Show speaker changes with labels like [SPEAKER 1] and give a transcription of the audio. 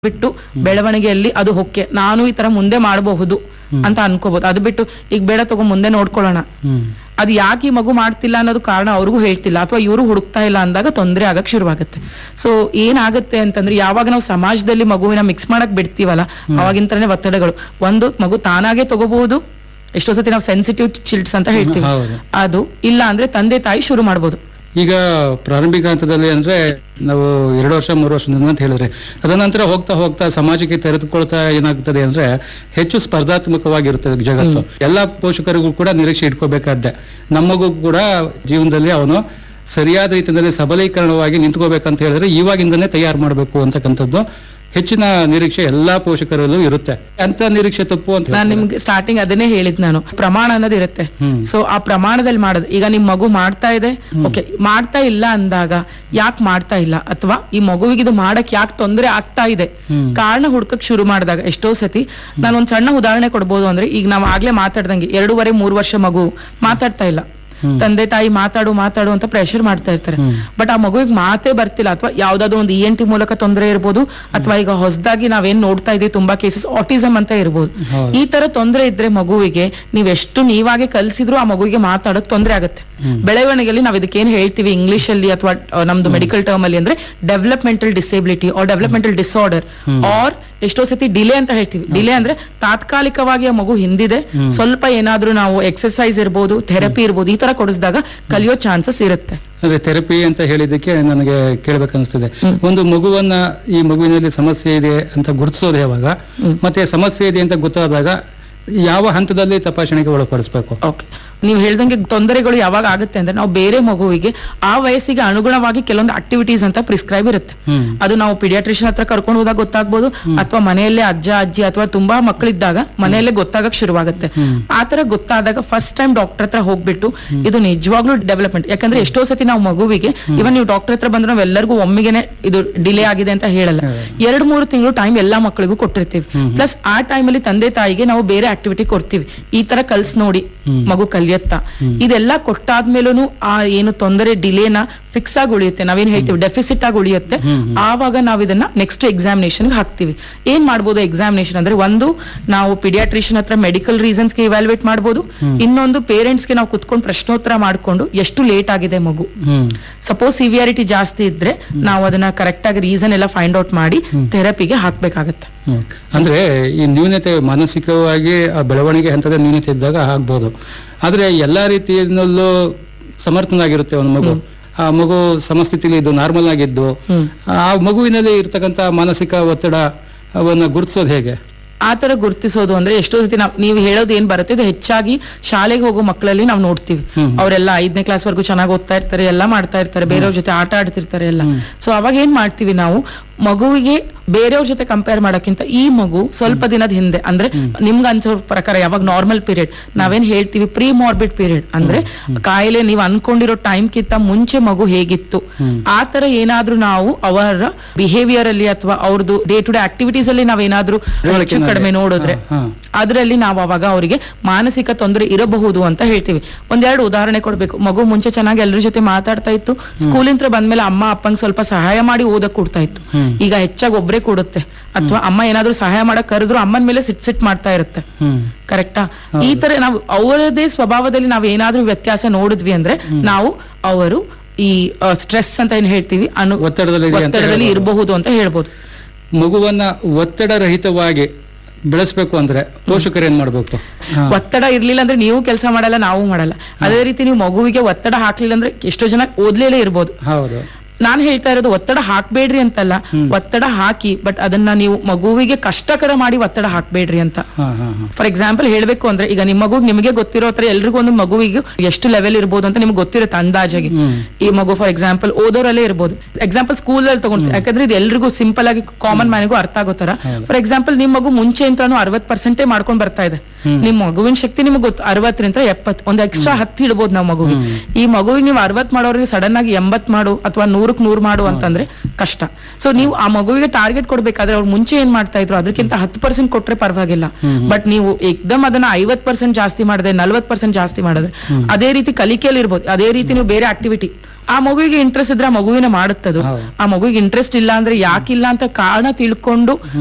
[SPEAKER 1] ಬಿಟ್ಟು ಬೆಳವಣಿಗೆಯಲ್ಲಿ ಅದು ಹೊಕ್ಕೆ ನಾನು ಈ ತರ ಮುಂದೆ ಮಾಡಬಹುದು ಅಂತ ಅನ್ಕೋಬಹುದು ಅದು ಬಿಟ್ಟು ಈಗ ಬೇಡ ತಗೋ ಮುಂದೆ ನೋಡ್ಕೊಳ್ಳೋಣ
[SPEAKER 2] ಹ್ಮ್
[SPEAKER 1] ಅದು ಯಾಕೆ ಈ ಮಗು ಮಾಡ್ತಿಲ್ಲ ಅನ್ನೋದು ಕಾರಣ ಅವ್ರಿಗೂ ಹೇಳ್ತಿಲ್ಲ ಅಥವಾ ಇವರು ಹುಡುಕ್ತಾ ಇಲ್ಲ ಅಂದಾಗ ತೊಂದರೆ ಆಗಕ್ ಶುರುವಾಗುತ್ತೆ ಸೊ ಏನಾಗುತ್ತೆ ಅಂತಂದ್ರೆ ಯಾವಾಗ ನಾವು ಸಮಾಜದಲ್ಲಿ ಮಗುವಿನ ಮಿಕ್ಸ್ ಮಾಡಕ್ ಬಿಡ್ತೀವಲ್ಲ ಅವಾಗಿಂತನೇ ಒತ್ತಡಗಳು ಒಂದು ಮಗು ತಾನಾಗೆ ತಗೋಬಹುದು ಎಷ್ಟೋ ಸತಿ ನಾವು ಸೆನ್ಸಿಟಿವ್ ಚಿಲ್ಡ್ಸ್ ಅಂತ ಹೇಳ್ತೀವಿ
[SPEAKER 2] ಹೌದು.
[SPEAKER 1] ಅದು ಇಲ್ಲ ಅಂದ್ರೆ ತಂದೆ ತಾಯಿ ಶುರು ಮಾಡ್ಬೋದು
[SPEAKER 2] ಈಗ ಪ್ರಾರಂಭಿಕ ಹಂತದಲ್ಲಿ ಅಂದ್ರೆ ನಾವು ಎರಡು ವರ್ಷ ಮೂರು ವರ್ಷದಿಂದ ಅಂತ ಹೇಳಿದ್ರೆ ತದನಂತರ ಹೋಗ್ತಾ ಹೋಗ್ತಾ ಸಮಾಜಕ್ಕೆ ತೆರೆದುಕೊಳ್ತಾ ಏನಾಗ್ತದೆ ಅಂದ್ರೆ ಹೆಚ್ಚು ಸ್ಪರ್ಧಾತ್ಮಕವಾಗಿರುತ್ತದೆ ಜಗತ್ತು ಎಲ್ಲಾ ಪೋಷಕರಿಗೂ ಕೂಡ ನಿರೀಕ್ಷೆ ಇಟ್ಕೋಬೇಕಾದ್ದೆ ನಮಗೂ ಕೂಡ ಜೀವನದಲ್ಲಿ ಅವನು ಸರಿಯಾದ ರೀತಿಯಲ್ಲಿ ಸಬಲೀಕರಣವಾಗಿ ನಿಂತ್ಕೋಬೇಕಂತ ಹೇಳಿದ್ರೆ ಇವಾಗಿಂದನೇ ತಯಾರು ಮಾಡಬೇಕು ಅಂತಕ್ಕಂಥದ್ದು ಹೆಚ್ಚಿನ ನಿರೀಕ್ಷೆ ಎಲ್ಲಾ ಪೋಷಕರಲ್ಲೂ ಇರುತ್ತೆ ಅಂತ ನಿರೀಕ್ಷೆ ತಪ್ಪು ಅಂತ
[SPEAKER 1] ನಾನ್
[SPEAKER 2] ಹೇಳ್ತಾರೆ.
[SPEAKER 1] ನಿಮ್ಗೆ ಸ್ಟಾರ್ಟಿಂಗ್ ಅದನ್ನೇ ಹೇಳಿದ್ ನಾನು ಪ್ರಮಾಣ ಅನ್ನೋದು ಇರುತ್ತೆ
[SPEAKER 2] ಹ್ಮ್.
[SPEAKER 1] ಸೊ ಆ ಪ್ರಮಾಣದಲ್ಲಿ ಮಾಡೋದು ಈಗ ನಿಮ್ ಮಗು ಮಾಡ್ತಾ ಇದೆ ಓಕೆ ಮಾಡ್ತಾ ಇಲ್ಲ ಅಂದಾಗ ಯಾಕೆ ಮಾಡ್ತಾ ಇಲ್ಲ ಅಥವಾ ಈ ಮಗುವಿಗೆ ಇದು ಮಾಡಕ್ ಯಾಕೆ ತೊಂದರೆ ಆಗ್ತಾ ಇದೆ
[SPEAKER 2] ಹ್ಮ್.
[SPEAKER 1] ಕಾರಣ ಹುಡ್ಕಕ್ ಶುರು ಮಾಡಿದಾಗ ಎಷ್ಟೋ ಸತಿ ನಾನು ಒಂದ್ ಸಣ್ಣ ಉದಾಹರಣೆ ಕೊಡ್ಬೋದು ಅಂದ್ರೆ ಈಗ ನಾವು ಆಗ್ಲೇ ಮಾತಾಡ್ದಂಗೆ ಎರಡೂವರೆ ಮೂರು ವರ್ಷ ಮಗು ಮಾತಾಡ್ತಾ ಇಲ್ಲ
[SPEAKER 2] ಹ್ಮ್.
[SPEAKER 1] ತಂದೆ ತಾಯಿ ಮಾತಾಡು ಮಾತಾಡು ಅಂತ ಪ್ರೆಷರ್ ಮಾಡ್ತಾ ಇರ್ತಾರೆ
[SPEAKER 2] ಹ್ಮ್.
[SPEAKER 1] ಬಟ್ ಆ ಮಗುವಿಗೆ ಮಾತೇ ಬರ್ತಿಲ್ಲ ಅಥವಾ ಯಾವ್ದಾದ್ರು ಒಂದು ಇ ಎನ್ ಟಿ ಮೂಲಕ ತೊಂದರೆ ಇರ್ಬೋದು ಅಥವಾ ಈಗ ಹೊಸದಾಗಿ ನಾವೇನ್ ನೋಡ್ತಾ ಇದೀವಿ ತುಂಬಾ ಕೇಸಸ್ ಆಟಿಸಮ್ ಅಂತ ಇರ್ಬೋದು
[SPEAKER 2] ಹೌದು.
[SPEAKER 1] ಈ ತರ ತೊಂದರೆ ಇದ್ರೆ ಮಗುವಿಗೆ ನೀವ್ ಎಷ್ಟು ನೀವಾಗೆ ಕಲ್ಸಿದ್ರು ಆ ಮಗುವಿಗೆ ಮಾತಾಡೋಕ್ ತೊಂದರೆ ಆಗುತ್ತೆ
[SPEAKER 2] ಹ್ಮ್.
[SPEAKER 1] ಬೆಳವಣಿಗೆಯಲ್ಲಿ ನಾವ್ ಇದಕ್ಕೇನ್ ಹೇಳ್ತೀವಿ ಇಂಗ್ಲಿಷ್ ಅಲ್ಲಿ ಅಥವಾ ನಮ್ದು ಮೆಡಿಕಲ್ ಟರ್ಮ್ ಅಲ್ಲಿ ಅಂದ್ರೆ developmental disability or developmental disorder
[SPEAKER 2] hmm.
[SPEAKER 1] Or ಎಷ್ಟೋ ಸತಿ ಡಿಲೇ ಅಂತ ಹೇಳ್ತೀವಿ ಡಿಲೇ ಅಂದ್ರೆ ತಾತ್ಕಾಲಿಕವಾಗಿ ಆ ಮಗು ಹಿಂದಿದೆ
[SPEAKER 2] ಹ್ಮ್.
[SPEAKER 1] ಸ್ವಲ್ಪ ಏನಾದ್ರೂ ನಾವು ಎಕ್ಸರ್ಸೈಸ್ ಇರ್ಬೋದು ಥೆರಪಿ ಇರ್ಬೋದು ಈ ತರ ಕೊಡಿಸಿದಾಗ ಕಲಿಯೋ ಚಾನ್ಸಸ್ ಇರುತ್ತೆ
[SPEAKER 2] ಅಂದ್ರೆ ಥೆರಪಿ ಅಂತ ಹೇಳಿದಕ್ಕೆ ನನಗೆ ಕೇಳ್ಬೇಕನ್ನಿಸ್ತದೆ
[SPEAKER 1] ಹ್ಮ್.
[SPEAKER 2] ಒಂದು ಮಗುವನ್ನ ಈ ಮಗುವಿನಲ್ಲಿ ಸಮಸ್ಯೆ ಇದೆ ಅಂತ ಗುರುತಿಸೋದು ಯಾವಾಗ
[SPEAKER 1] ಹ್ಮ್.
[SPEAKER 2] ಮತ್ತೆ ಸಮಸ್ಯೆ ಇದೆ ಅಂತ ಗೊತ್ತಾದಾಗ ಯಾವ ಹಂತದಲ್ಲಿ ತಪಾಸಣೆಗೆ ಒಳಪಡಿಸ್ಬೇಕು
[SPEAKER 1] ಓಕೆ ನೀವು ಹೇಳ್ದಂಗೆ ತೊಂದರೆಗಳು ಯಾವಾಗ ಆಗುತ್ತೆ ಅಂದ್ರೆ ನಾವು ಬೇರೆ ಮಗುವಿಗೆ ಆ ವಯಸ್ಸಿಗೆ ಅನುಗುಣವಾಗಿ ಕೆಲವೊಂದು ಆಕ್ಟಿವಿಟೀಸ್ ಅಂತ ಪ್ರಿಸ್ಕ್ರೈಬ್ ಇರುತ್ತೆ
[SPEAKER 2] ಹ್ಮ್
[SPEAKER 1] ಅದು ನಾವು ಪಿಡಿಯಾಟ್ರಿಷನ್ ಹತ್ರ ಕರ್ಕೊಂಡು ಹೋದಾಗ ಗೊತ್ತಾಗ್ಬೋದು ಅಥವಾ ಮನೆಯಲ್ಲೇ ಅಜ್ಜ ಅಜ್ಜಿ ಅಥವಾ ತುಂಬಾ ಮಕ್ಕಳಿದ್ದಾಗ ಮನೆಯಲ್ಲೇ ಗೊತ್ತಾಗಕ್ ಶುರುವಾಗುತ್ತೆ
[SPEAKER 2] ಹ್ಮ್.
[SPEAKER 1] ಆ ತರ ಗೊತ್ತಾದಾಗ ಫಸ್ಟ್ ಟೈಮ್ ಡಾಕ್ಟರ್ ಹತ್ರ ಹೋಗ್ಬಿಟ್ಟು ಇದು ನಿಜವಾಗ್ಲೂ ಡೆವಲಪ್ಮೆಂಟ್ ಯಾಕಂದ್ರೆ ಎಷ್ಟೋ ಸತಿ ನಾವು ಮಗುವಿಗೆ ಇವನ್ ನೀವು ಡಾಕ್ಟರ್ ಹತ್ರ ಬಂದ್ರೆ ನಾವು ಎಲ್ಲರಿಗೂ ಒಮ್ಮಿಗೆನೆ ಇದು ಡಿಲೇ ಆಗಿದೆ ಅಂತ ಹೇಳಲ್ಲ
[SPEAKER 2] ಹೌದು.
[SPEAKER 1] ಎರಡ್ ಮೂರು ತಿಂಗಳು ಟೈಮ್ ಎಲ್ಲಾ ಮಕ್ಕಳಿಗೂ ಕೊಟ್ಟಿರ್ತೀವಿ
[SPEAKER 2] ಹ್ಮ್.
[SPEAKER 1] ಪ್ಲಸ್ ಆ ಟೈಮಲ್ಲಿ ತಂದೆ ತಾಯಿಗೆ ನಾವು ಬೇರೆ ಆಕ್ಟಿವಿಟಿ ಕೊಡ್ತೀವಿ ಈ ತರ ಕಲ್ಸ್ ನೋಡಿ
[SPEAKER 2] ಹ್ಮ್.
[SPEAKER 1] ಮಗು ಕಲಿಯತ್ತಾ
[SPEAKER 2] ಹ್ಮ್.
[SPEAKER 1] ಇದೆಲ್ಲ ಕೊಟ್ಟಾದ್ಮೇಲೂ ಆ ಏನು ತೊಂದರೆ ಡಿಲೇನ ಫಿಕ್ಸ್ ಆಗಿ ಉಳಿಯುತ್ತೆ ನಾವೇನ್ ಹೇಳ್ತೀವಿ ಡೆಫಿಸಿಟ್ ಆಗಿ ಉಳಿಯುತ್ತೆ
[SPEAKER 2] ಹ್ಮ್, ಹ್ಮ್.
[SPEAKER 1] ಆವಾಗ ನಾವು ಇದನ್ನ ನೆಕ್ಸ್ಟ್ ಎಕ್ಸಾಮಿನೇಷನ್ ಹಾಕ್ತಿವಿ ಏನ್ ಮಾಡ್ಬೋದು ಎಕ್ಸಾಮಿನೇಷನ್ ಅಂದ್ರೆ ಒಂದು ನಾವು ಪಿಡಿಯಾಟ್ರಿಷಿಯನ್ ಹತ್ರ ಮೆಡಿಕಲ್ ರೀಸನ್ಸ್ ಗೆ ಇವ್ಯಾಲ್ಯೂಯೇಟ್ ಮಾಡ್ಬೋದು
[SPEAKER 2] ಹ್ಮ್.
[SPEAKER 1] ಇನ್ನೊಂದು ಪೇರೆಂಟ್ಸ್ ಗೆ ನಾವು ಕುತ್ಕೊಂಡು ಪ್ರಶ್ನೋತ್ತರ ಮಾಡ್ಕೊಂಡು ಎಷ್ಟು ಲೇಟ್ ಆಗಿದೆ ಮಗು
[SPEAKER 2] ಹ್ಮ್
[SPEAKER 1] ಸಪೋಸ್ ಸಿವಿಯಾರಿಟಿ ಜಾಸ್ತಿ ಇದ್ರೆ ನಾವು ಅದನ್ನ ಕರೆಕ್ಟ್ ಆಗಿ ರೀಸನ್ ಎಲ್ಲ ಫೈಂಡ್ ಔಟ್ ಮಾಡಿ
[SPEAKER 2] ಹ್ಮ್.
[SPEAKER 1] ಥೆರಪಿಗೆ ಹಾಕ್ಬೇಕಾಗತ್ತೆ
[SPEAKER 2] ಹ್ಮ್. ಅಂದ್ರೆ ಈ ನ್ಯೂನತೆ ಮಾನಸಿಕವಾಗಿ ಆ ಬೆಳವಣಿಗೆ ಹಂತದ ನ್ಯೂನತೆ ಇದ್ದಾಗ ಆಗ್ಬೋದು ಆದ್ರೆ ಎಲ್ಲಾ ರೀತಿಯಲ್ಲೂ ಸಮರ್ಥನಾಗಿರುತ್ತೆ ಒಂದು ಮಗು ಆ ಮಗು ಸಮಸ್ಥಿತಿಲಿ ಇದು ನಾರ್ಮಲ್ ಆಗಿದ್ದು
[SPEAKER 1] ಹ್ಮ್
[SPEAKER 2] ಆ ಮಗುವಿನಲ್ಲಿ ಇರ್ತಕ್ಕಂಥ ಮಾನಸಿಕ ಒತ್ತಡ ಅವನ್ನ ಗುರುತಿಸೋದು ಹೇಗೆ
[SPEAKER 1] ಆ ತರ ಗುರುತಿಸೋದು ಅಂದ್ರೆ ಎಷ್ಟೋ ಸತಿ ನಾವು ನೀವು ಹೇಳೋದು ಏನ್ ಬರುತ್ತೆ ಇದು ಹೆಚ್ಚಾಗಿ ಶಾಲೆಗೆ ಹೋಗೋ ಮಕ್ಕಳಲ್ಲಿ ನಾವು ನೋಡ್ತೀವಿ
[SPEAKER 2] ಹ್ಮ್.
[SPEAKER 1] ಅವರೆಲ್ಲ ಐದನೇ ಕ್ಲಾಸ್ ವರ್ಗು ಚೆನ್ನಾಗಿ ಓದ್ತಾ ಇರ್ತಾರೆ ಎಲ್ಲ ಮಾಡ್ತಾ ಇರ್ತಾರೆ ಬೇರೆಯವ್ರ ಜೊತೆ ಆಟ ಆಡ್ತಿರ್ತಾರೆ ಎಲ್ಲ
[SPEAKER 2] ಹ್ಮ್.
[SPEAKER 1] ಸೊ ಅವಾಗ ಏನ್ ಮಾಡ್ತೀವಿ ನಾವು ಮಗುವಿಗೆ ಬೇರೆಯವ್ರ ಜೊತೆ ಕಂಪೇರ್ ಮಾಡೋಕ್ಕಿಂತ ಈ ಮಗು ಸ್ವಲ್ಪ ದಿನದ ಹಿಂದೆ ಅಂದ್ರೆ ನಿಮ್ಗೆ ಅನ್ಸೋ ಪ್ರಕಾರ ಯಾವಾಗ ನಾರ್ಮಲ್ ಪೀರಿಯಡ್ ನಾವೇನ್ ಹೇಳ್ತೀವಿ ಪ್ರೀ ಮಾರ್ಬಿಡ್ ಪೀರಿಯಡ್ ಅಂದ್ರೆ ಕಾಯಿಲೆ ನೀವು ಅನ್ಕೊಂಡಿರೋ ಟೈಮ್ ಕಿಂತ ಮುಂಚೆ ಮಗು ಹೇಗಿತ್ತು
[SPEAKER 2] ಹ್ಮ್.
[SPEAKER 1] ಆ ತರ ಏನಾದ್ರೂ ನಾವು ಅವರ ಬಿಹೇವಿಯರ್ ಅಲ್ಲಿ ಅಥವಾ ಅವ್ರದ್ದು ಡೇ ಟು ಡೇ ಆಕ್ಟಿವಿಟೀಸ್ ಅಲ್ಲಿ ನಾವೇನಾದ್ರೂ ಹೆಚ್ಚು ಕಡಿಮೆ ನೋಡಿದ್ರೆ
[SPEAKER 2] ಹಾ, ಹಾ.
[SPEAKER 1] ಅದರಲ್ಲಿ ನಾವು ಅವಾಗ ಅವರಿಗೆ ಮಾನಸಿಕ ತೊಂದರೆ ಇರಬಹುದು ಅಂತ ಹೇಳ್ತೀವಿ ಒಂದೆರಡು ಉದಾಹರಣೆ ಕೊಡ್ಬೇಕು ಮಗು ಮುಂಚೆ ಚೆನ್ನಾಗಿ ಎಲ್ಲರ ಜೊತೆ ಮಾತಾಡ್ತಾ ಇತ್ತು ಸ್ಕೂಲಿಂದ ಬಂದ್ಮೇಲೆ ಅಮ್ಮ ಅಪ್ಪಂಗ್ ಸ್ವಲ್ಪ ಸಹಾಯ ಮಾಡಿ ಓದಕ್ ಕೊಡ್ತಾ ಇತ್ತು
[SPEAKER 2] ಹ್ಮ್.
[SPEAKER 1] ಈಗ ಹೆಚ್ಚಾಗಿ ಒಬ್ರೇ ಕೊಡುತ್ತೆ ಅಥವಾ ಅಮ್ಮ ಏನಾದ್ರೂ ಸಹಾಯ ಮಾಡಕ್ ಕರೆದ್ರು ಅಮ್ಮನ ಮೇಲೆ ಸಿಟ್ ಸಿಟ್ ಮಾಡ್ತಾ ಇರುತ್ತೆ
[SPEAKER 2] ಹ್ಮ್
[SPEAKER 1] ಕರೆಕ್ಟಾ ಈ ತರ ನಾವು ಅವರದೇ ಸ್ವಭಾವದಲ್ಲಿ ನಾವು ಏನಾದ್ರೂ ವ್ಯತ್ಯಾಸ ನೋಡಿದ್ವಿ ಅಂದ್ರೆ ನಾವು ಅವರು ಈ ಸ್ಟ್ರೆಸ್ ಅಂತ ಏನ್ ಹೇಳ್ತೀವಿ ಅನು
[SPEAKER 2] ಒತ್ತಡದಲ್ಲಿ ಇದೆ ಅಂತ
[SPEAKER 1] ಒತ್ತಡದಲ್ಲಿ
[SPEAKER 2] ಹೇಳ್ಬೋದು.
[SPEAKER 1] ಇರಬಹುದು ಅಂತ ಹೇಳ್ಬೋದು
[SPEAKER 2] ಮಗುವನ್ನ ಒತ್ತಡ ರಹಿತವಾಗಿ ಬೆಳೆಸ್ಬೇಕು ಅಂದ್ರೆ ಪೋಷಕರು ಏನ್ ಮಾಡ್ಬೇಕು ಹಾ.
[SPEAKER 1] ಒತ್ತಡ ಇರ್ಲಿಲ್ಲ ಅಂದ್ರೆ ನೀವು ಕೆಲಸ ಮಾಡಲ್ಲ ನಾವು ಮಾಡಲ್ಲ ಅದೇ ರೀತಿ ನೀವು ಮಗುವಿಗೆ ಒತ್ತಡ ಹಾಕ್ಲಿಲ್ಲ ಅಂದ್ರೆ ಎಷ್ಟೋ ಜನ ಓದ್ಲೇಲೇ ಇರ್ಬೋದು
[SPEAKER 2] ಹೌದು
[SPEAKER 1] ನಾನ್ ಹೇಳ್ತಾ ಇರೋದು ಒತ್ತಡ ಹಾಕ್ಬೇಡ್ರಿ ಅಂತಲ್ಲ
[SPEAKER 2] ಹ್ಮ್.
[SPEAKER 1] ಒತ್ತಡ ಹಾಕಿ ಬಟ್ ಅದನ್ನ ನೀವು ಮಗುವಿಗೆ ಕಷ್ಟಕರ ಮಾಡಿ ಒತ್ತಡ ಹಾಕ್ಬೇಡ್ರಿ ಅಂತ
[SPEAKER 2] ಹಾ ಹಾ ಹಾ
[SPEAKER 1] ಫಾರ್ ಎಕ್ಸಾಂಪಲ್ ಹೇಳ್ಬೇಕು ಅಂದ್ರೆ ಈಗ ನಿಮ್ಮ ಮಗು ನಿಮಗೆ ಗೊತ್ತಿರೋ ಹತ್ರ ಎಲ್ರಿಗೂ ಒಂದು ಮಗುವಿಗೆ ಎಷ್ಟು ಲೆವೆಲ್ ಇರ್ಬೋದು ಅಂತ ನಿಮ್ಗೆ ಗೊತ್ತಿರುತ್ತೆ ಅಂದಾಜಾಗಿ
[SPEAKER 2] ಹ್ಮ್.
[SPEAKER 1] ಈ ಮಗು ಫಾರ್ ಎಕ್ಸಾಂಪಲ್ ಓದೋರಲ್ಲೇ ಇರ್ಬೋದು ಎಕ್ಸಾಂಪಲ್ ಸ್ಕೂಲ್ ಅಲ್ಲಿ ತಗೊಂಡು ಯಾಕಂದ್ರೆ ಇದು ಎಲ್ರಿಗೂ ಸಿಂಪಲ್ ಆಗಿ ಕಾಮನ್ ಮ್ಯಾನ್ಗೂ ಅರ್ಥ ಆಗೋ ತರ
[SPEAKER 2] ಹೌದು.
[SPEAKER 1] ಫಾರ್ ಎಕ್ಸಾಂಪಲ್ ನಿಮ್ ಮಗು ಮುಂಚೆ ಅಂತಾನು ಅರವತ್ ಪರ್ಸೆಂಟೇ ಮಾಡ್ಕೊಂಡ್ ಬರ್ತಾ ಇದೆ
[SPEAKER 2] ಹ್ಮ್.
[SPEAKER 1] ನಿಮ್ ಮಗುವಿನ ಶಕ್ತಿ ನಿಮ್ಗೆ ಗೊತ್ತು ಅರವತ್ತರಿಂದ ಎಪ್ಪತ್ ಒಂದ್ ಎಕ್ಸ್ಟ್ರಾ ಹತ್ತು ಇಡ್ಬೋದು ನಾವು ಮಗುವಿಗೆ
[SPEAKER 2] ಹ್ಮ್.
[SPEAKER 1] ಈ ಮಗುವಿಗೆ ನೀವು ಅರವತ್ ಮಾಡೋರಿಗೆ ಸಡನ್ ಆಗಿ ಎಂಬತ್ ಮಾಡು ಅಥವಾ ನೂರಕ್ ನೂರ್ ಮಾಡು ಅಂತಂದ್ರೆ ಕಷ್ಟ ಸೊ ನೀವು ಆ ಮಗುವಿಗೆ ಟಾರ್ಗೆಟ್ ಕೊಡ್ಬೇಕಾದ್ರೆ ಅವ್ರು ಮುಂಚೆ ಏನ್ ಮಾಡ್ತಾ ಇದ್ರು ಅದಕ್ಕಿಂತ ಹತ್ತು ಪರ್ಸೆಂಟ್ ಕೊಟ್ರೆ ಪರವಾಗಿಲ್ಲ
[SPEAKER 2] ಹ್ಮ್.
[SPEAKER 1] ಬಟ್ ನೀವು ಏಕ್ದಮ್ ಅದನ್ನ ಐವತ್ ಪರ್ಸೆಂಟ್ ಜಾಸ್ತಿ ಮಾಡಿದ್ರೆ ನಲ್ವತ್ ಪರ್ಸೆಂಟ್ ಜಾಸ್ತಿ ಮಾಡಿದ್ರೆ ಅದೇ ರೀತಿ ಕಲಿಕೆಯಲ್ಲಿ ಇರ್ಬೋದು ಅದೇ ರೀತಿ ನೀವು ಬೇರೆ ಆಕ್ಟಿವಿಟಿ ಆ ಮಗುವಿಗೆ ಇಂಟ್ರೆಸ್ಟ್ ಇದ್ರೆ ಆ ಮಗುವಿನ ಮಾಡುತ್ತದು
[SPEAKER 2] ಹೌದು.
[SPEAKER 1] ಆ ಮಗುವಿಗೆ ಇಂಟ್ರೆಸ್ಟ್ ಇಲ್ಲ ಅಂದ್ರೆ ಯಾಕಿಲ್ಲ ಅಂತ ಕಾರಣ ತಿಳ್ಕೊಂಡು